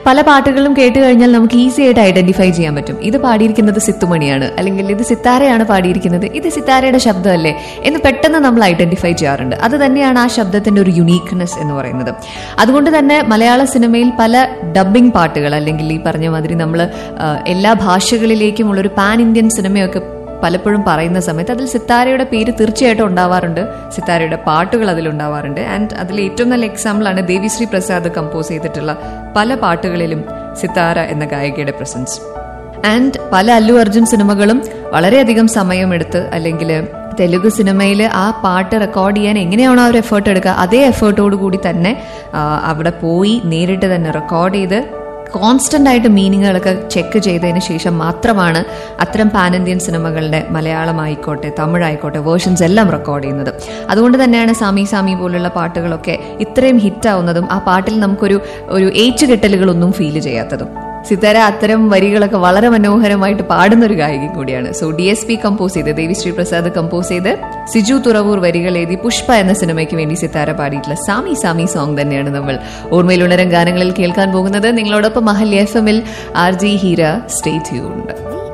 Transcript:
പല പാട്ടുകളും കേട്ട് കഴിഞ്ഞാൽ നമുക്ക് ഈസി ആയിട്ട് ഐഡന്റിഫൈ ചെയ്യാൻ പറ്റും ഇത് പാടിയിരിക്കുന്നത് സിത്തുമണിയാണ് അല്ലെങ്കിൽ ഇത് സിത്താരയാണ് പാടിയിരിക്കുന്നത് ഇത് സിത്താരയുടെ ശബ്ദമല്ലേ എന്ന് പെട്ടെന്ന് നമ്മൾ ഐഡന്റിഫൈ ചെയ്യാറുണ്ട് അത് തന്നെയാണ് ആ ശബ്ദത്തിന്റെ ഒരു യുണീക്ക്നെസ് എന്ന് പറയുന്നത് അതുകൊണ്ട് തന്നെ മലയാള സിനിമയിൽ പല ഡബ്ബിംഗ് പാട്ടുകൾ അല്ലെങ്കിൽ ഈ പറഞ്ഞ മാതിരി നമ്മൾ എല്ലാ ഭാഷകളിലേക്കും ഉള്ളൊരു പാൻ ഇന്ത്യൻ സിനിമയൊക്കെ പലപ്പോഴും പറയുന്ന സമയത്ത് അതിൽ സിത്താരയുടെ പേര് തീർച്ചയായിട്ടും ഉണ്ടാവാറുണ്ട് സിത്താരയുടെ പാട്ടുകൾ അതിലുണ്ടാവാറുണ്ട് ആൻഡ് അതിൽ ഏറ്റവും നല്ല എക്സാമ്പിൾ ആണ് ദേവിശ്രീ പ്രസാദ് കമ്പോസ് ചെയ്തിട്ടുള്ള പല പാട്ടുകളിലും സിത്താര എന്ന ഗായികയുടെ പ്രസൻസ് ആൻഡ് പല അല്ലു അർജുൻ സിനിമകളും വളരെയധികം സമയമെടുത്ത് അല്ലെങ്കിൽ തെലുഗു സിനിമയിൽ ആ പാട്ട് റെക്കോർഡ് ചെയ്യാൻ എങ്ങനെയാണോ അവർ എഫേർട്ട് എടുക്കുക അതേ എഫേർട്ടോട് കൂടി തന്നെ ആ, അവിടെ പോയി നേരിട്ട് തന്നെ റെക്കോർഡ് ചെയ്ത് കോൺസ്റ്റന്റ് ആയിട്ട് മീനിങ്ങുകളൊക്കെ ചെക്ക് ചെയ്തതിന് ശേഷം മാത്രമാണ് അത്തരം പാൻ ഇന്ത്യൻ സിനിമകളുടെ മലയാളമായിക്കോട്ടെ തമിഴായിക്കോട്ടെ വേർഷൻസ് എല്ലാം റെക്കോർഡ് ചെയ്യുന്നത് അതുകൊണ്ട് തന്നെയാണ് സാമി സാമി പോലുള്ള പാട്ടുകളൊക്കെ ഇത്രയും ഹിറ്റാവുന്നതും ആ പാട്ടിൽ നമുക്കൊരു ഒരു ഏച്ചുകെട്ടലുകളൊന്നും ഫീൽ ചെയ്യാത്തതും സിതാര അത്തരം വരികളൊക്കെ വളരെ മനോഹരമായിട്ട് പാടുന്ന ഒരു ഗായിക കൂടിയാണ് so D S P compose ചെയ്ത് ദേവിശ്രീ പ്രസാദ് കമ്പോസ് ചെയ്ത് സിജു തുറവൂർ വരികൾ എഴുതി പുഷ്പ എന്ന സിനിമയ്ക്ക് വേണ്ടി സിതാര പാടിയിട്ടുള്ള സാമി സാമി സോങ് തന്നെയാണ് നമ്മൾ ഓർമ്മയിലുണരം ഗാനങ്ങളിൽ കേൾക്കാൻ പോകുന്നത് നിങ്ങളോടൊപ്പം മഹല്യ എഫ് എമ്മിൽ R J Heera stay tuned